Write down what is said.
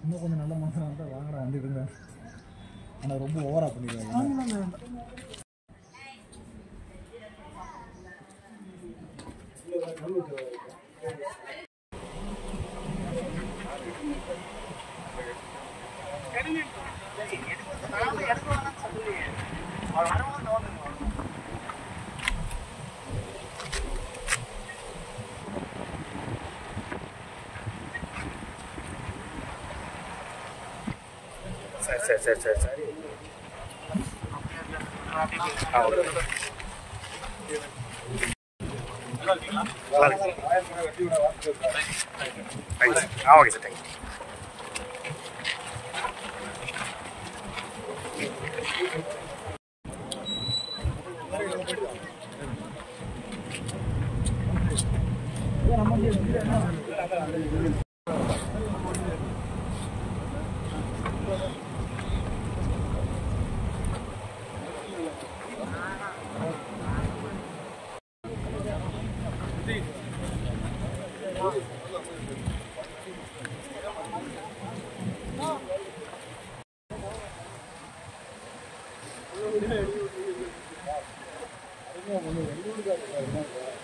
இன்னும் கொஞ்சம் நல்ல மனுஷனாக இருந்தால் வாங்கடா வந்துடுங்க ஆனால் ரொம்ப ஓவராக பண்ணிடுவாங்க சரி சரி சரி சரி சரி ஆ ஓகே நல்லா இருக்கு thanks ah okay sir thanks வெளியூருக்காரங்க